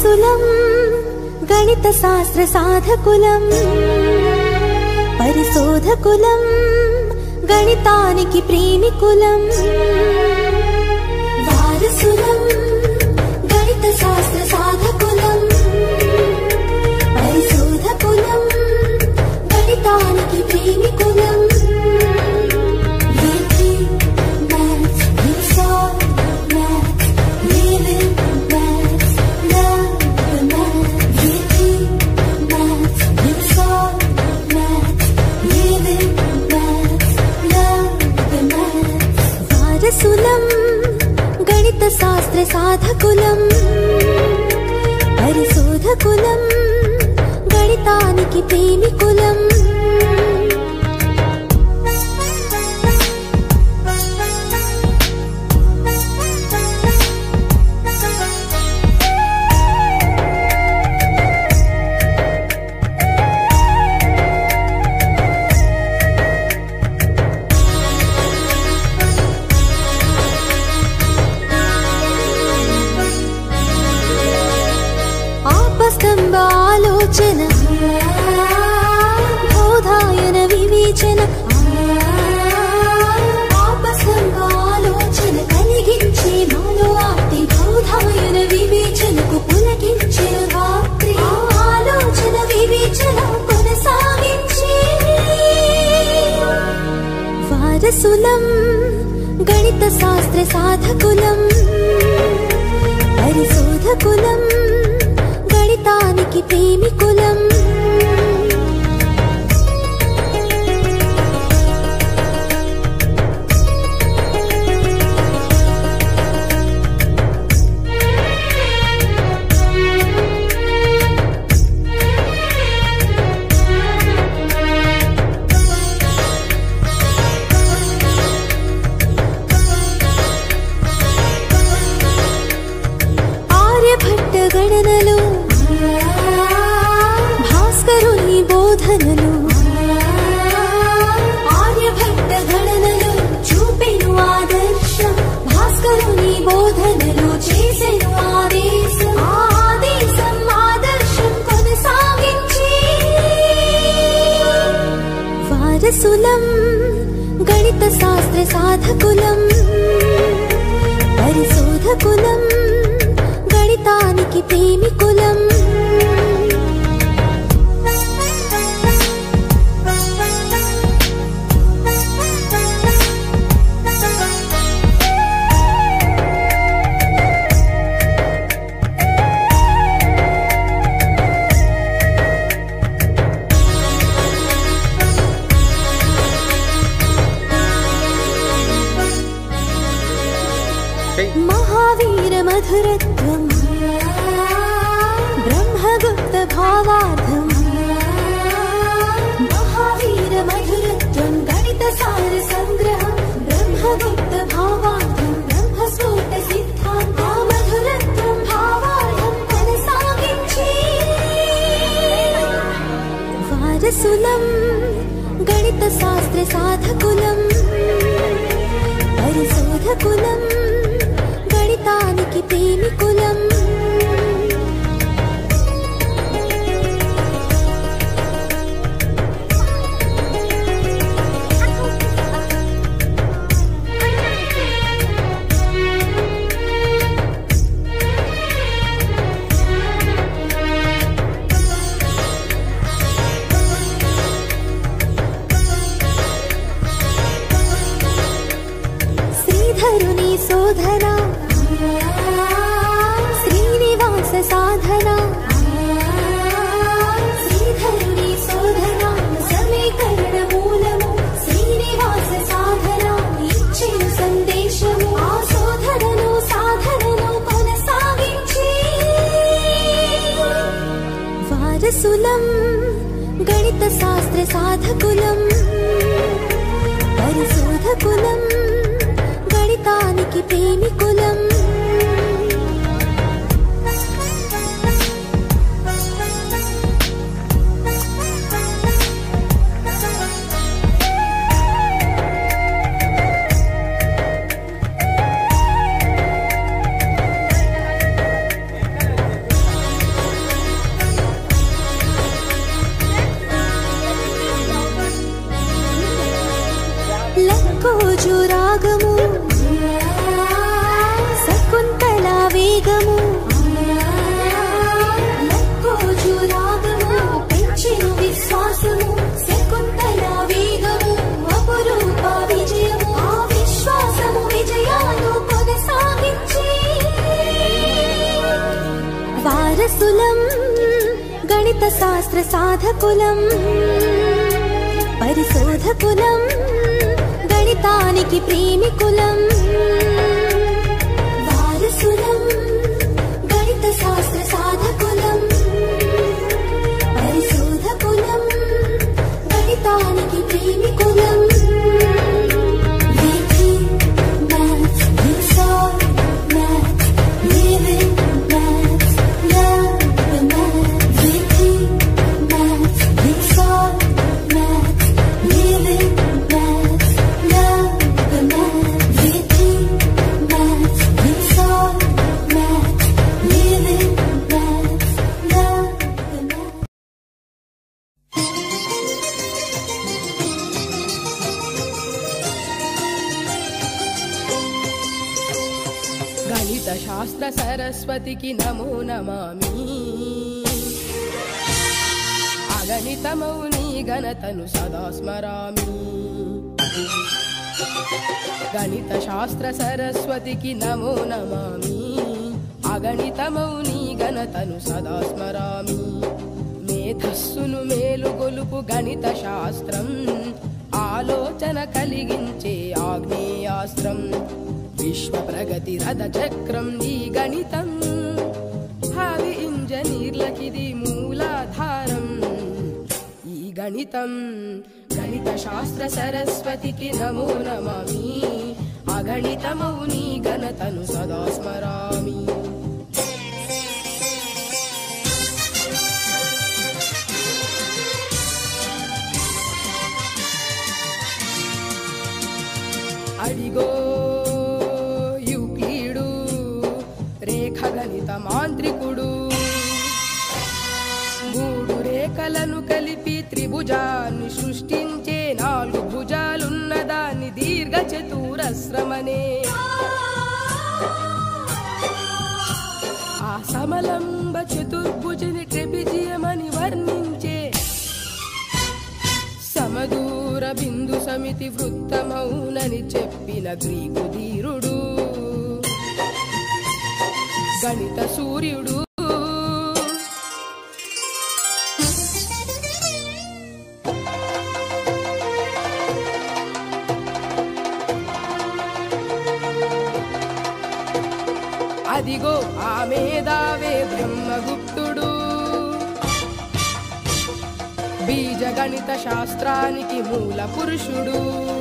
వారసులం గణిత శాస్త్ర సాధకులం పరిశోధకులం గణితానికి ప్రేమికులం వారసులం గణిత శాస్త్ర సాధకులం పరిశోధకులం గణితానికి ప్రేమికులం Reading maths, we solve maths, living maths, love the maths. Reading maths, we solve maths, living maths, love the maths. వారసులం గణిత శాస్త్ర సాధకులం పరిశోధకులం గణితానికి ప్రేమికులం ఆపస్తంభ ఆలోచన బోధాయన వివేచన ఆపస్తంభ ఆలోచన కలిగించే మాలో ఆప్తి బోధాయన వివేచనకు పులకించే రాత్రి ఆ ఆలోచన వివేచన కొనసాగించే వారసులం గణిత శాస్త్ర సాధకులం పరిశోధకులం గణితానికి ప్రేమికులం ఆర్యభట్ట గణనలు భాస్కరుని బోధనలు ఆర్యభట్ట గణనలు చూపెను ఆదర్శం భాస్కరుని బోధనలు చేసెను ఆదేశం ఆ ఆదేశం ఆదర్శం కొనసాగించి వారసులం గణిత శాస్త్ర సాధకులం పరిశోధకులం గణితానికి ప్రేమికులం మహావీర మధురత్వం బ్రహ్మగుప్త భావార్థం మహావీర మధురత్వం గణిత సార సంగ్రహం బ్రహ్మగుప్త భావార్థం బ్రహ్మస్ఫోట సిద్ధాంత మధురత్వం భావార్థం కొనసాగించి వారసులం గణిత శాస్త్ర సాధకులం పరిశోధకులం గణితానికి ప్రేమికులం శ్రీధరుని శోధన శ్రీనివాస సాధన శ్రీధరుని శోధన సమీకరణ మూలము శ్రీనివాస సాధన ఇచ్చిన సందేశము ఆ శోధనను సాధనను కొనసాగించి వారసులం గణిత శాస్త్ర సాధకులం పరిశోధకులం గణితానికి ప్రేమికులం రాగము శకుంతల వేగము లక్కోజు రాగము పెంచెను విశ్వాసము శకుంతల వేగము అపురూప విజయము ఆ విశ్వాసము విజయాలు కొనసాగించి వారసులం గణిత శాస్త్ర సాధకులం పరిశోధకులం గణితానికి ప్రేమికులం వారసులం గణిత శాస్త్ర సాధకులం పరిశోధకులం గణితానికి ప్రేమికులం We think maths, we solve maths, live in maths, love the maths. We think maths, we solve maths, live in maths, love the maths. We think maths, we solve maths, live in maths, love the maths. గణిత శాస్త్ర సరస్వతికి నమో నమామి అగణితమౌ నీ ఘనతను సదా స్మరామి గణిత శాస్త్ర సరస్వతికి నమో నమామి అగణితమౌ నీ ఘనతను సదా స్మరామి మేధస్సును మేలుగొలుపు గణిత శాస్త్రం ఆలోచన కలిగించే ఆగ్నేయాస్త్రం విశ్వ ప్రగతి రథ చక్రం ఈ గణితం భావి ఇంజనీర్లకిది మూలాధారం ఈ గణితం గణిత శాస్త్ర సరస్వతికి నమో నమామి అగణితమౌ నీ ఘనతను సదా స్మరామి అడిగో యూక్లీడు రేఖ గణిత మాంత్రికుడు మూడు రేఖలను కలిపి త్రిభుజాన్ని సృష్టించే నాలుగు భుజాలున్న దాన్ని దీర్ఘ చతురస్రమనే ఆ సమలంబ చతుర్భుజని ట్రెపిజియమని వర్ణించే సమదూర బిందు సమితి వృత్తమౌనని చెప్పిన గ్రీకు ధీరుడు గణిత సూర్యుడు అదిగో ఆ మేధావే బ్రహ్మగుప్తుడు బీజగణిత శాస్త్రానికి మూల పురుషుడు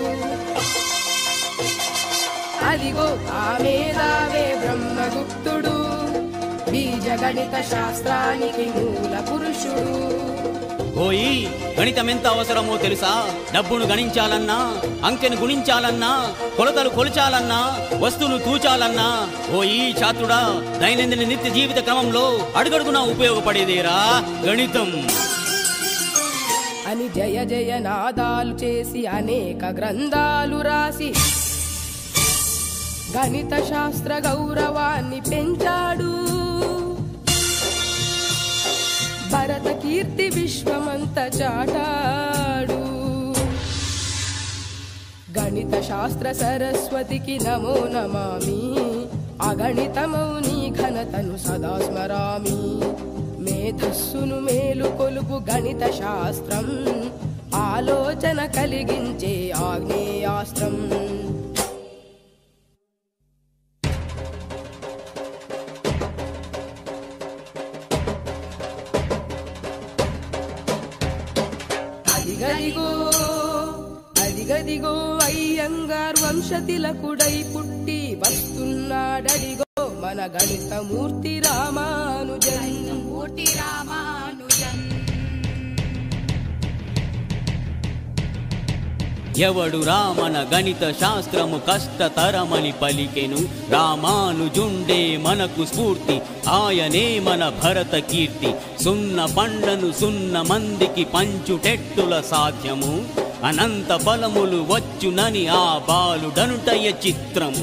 అదిగో ఆ మేధావే బ్రహ్మగుప్తుడు బీజగణిత శాస్త్రానికి మూల పురుషుడు ఓయి గణితం ఎంత అవసరమో తెలుసా డబ్బును గణించాలన్నా అంకెను గుణించాలన్నా కొలతలు కొలిచాలన్నా వస్తువును తూచాలన్నా ఓయి ఛాత్రుడా దైనందిన నిత్య జీవిత క్రమంలో అడుగడుగునా ఉపయోగపడేదేరా గణితం అని జయ జయ నాదాలు చేసి అనేక గ్రంథాలు రాసి గణిత శాస్త్ర గౌరవాన్ని పెంచాడు భరత కీర్తి విశ్వమంత చాటాడు గణిత శాస్త్ర సరస్వతికి నమో నమామి అగణితమౌ నీ ఘనతను సదా స్మరామి మేధస్సును మేలు కొలుపు గణిత శాస్త్రం ఆలోచన కలిగించే ఆగ్నేయాస్త్రం అదిగదిగో అదిగదిగో అయ్యంగార్ వంశతిలకుడై పుట్టి వస్తున్నాడడిగో మన గణిత మూర్తి రామానుజన్ మూర్తి రామానుజన్ ఎవడు రామన గణిత శాస్త్రము కష్టతరమని పలికెను రామానుజుండే మనకు స్ఫూర్తి ఆయనే మన భరత కీర్తి సున్న పండను సున్న మందికి పంచుటెట్టుల సాధ్యము అనంత ఫలములు వచ్చునని ఆ బాలుడనుటయ చిత్రము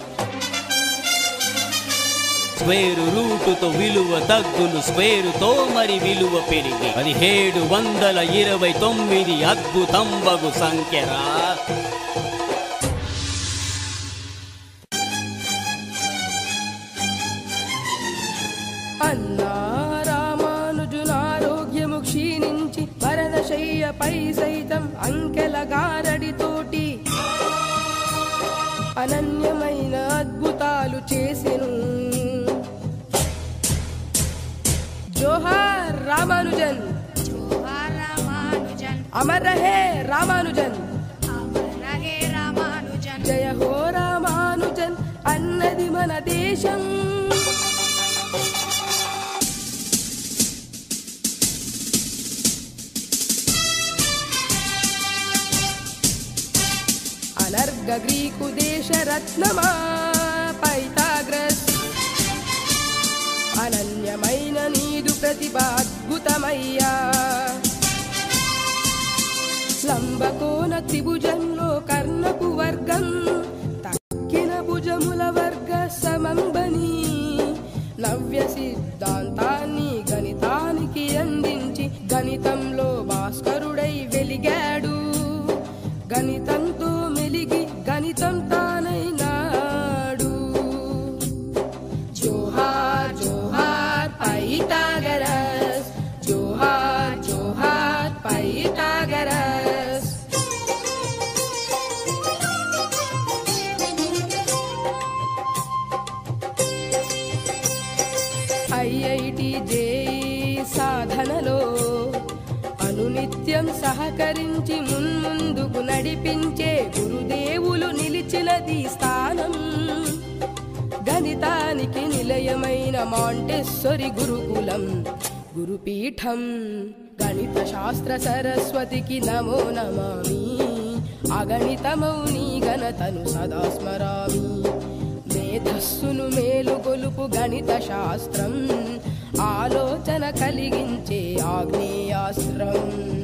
స్క్వేరు రూటుతో విలువ తగ్గును స్క్వేరుతో మరి విలువ పెరిగి పదిహేడు వందల ఇరవై తొమ్మిది అద్భుతం బగు సంఖ్యరా అన్నా రామానుజునారోగ్యము క్షీణించి మరణశయ్యపై సైతం అంకెల గారడితోటి అనన్యమైన అద్భుతాలు చేసెను జోహార్ రామానుజన్ జోహార్ రామానుజన్ అమర్ రహే రామానుజన్ అమర్ రహే రామానుజన్ జయ హో రామానుజన్ అన్నది మన దేశం అనర్గ గ్రీకు దేశ రత్నమా పైథాగ్రస్ అనన్యమైన నీదు ప్రతిభ అద్భుతమయ్యా లంబకోణ త్రిభుజంలో కర్ణపు వర్గం తక్కిన భుజముల వర్గ సమంబని నవ్య సిద్ధాంతాన్ని గణితానికి అందించి గణితంలో భాస్కరుడై వెలిగాడు గణితంతో మెలిగి గణితం తానైనాడు జోహార్ జోహార్ పైథాగరస్ జోహార్ జోహార్ పైథాగరస్ ఐఐటి జేఈ సాధనలో అనునిత్యం సహకరించి మున్ముందుకు నడిపించే గురుదేవులు నిలిచినది స్థానం గణితానికి నిలయమైన మాంటెస్సొరి గురుకులం గురుపీఠం గణిత శాస్త్ర సరస్వతికి నమో నమామి అగణితమౌ నీ గణతను సదా స్మరామి మేధస్సును మేలుగొలుపు గణిత శాస్త్రం ఆలోచన కలిగించే ఆగ్నేయాస్త్రం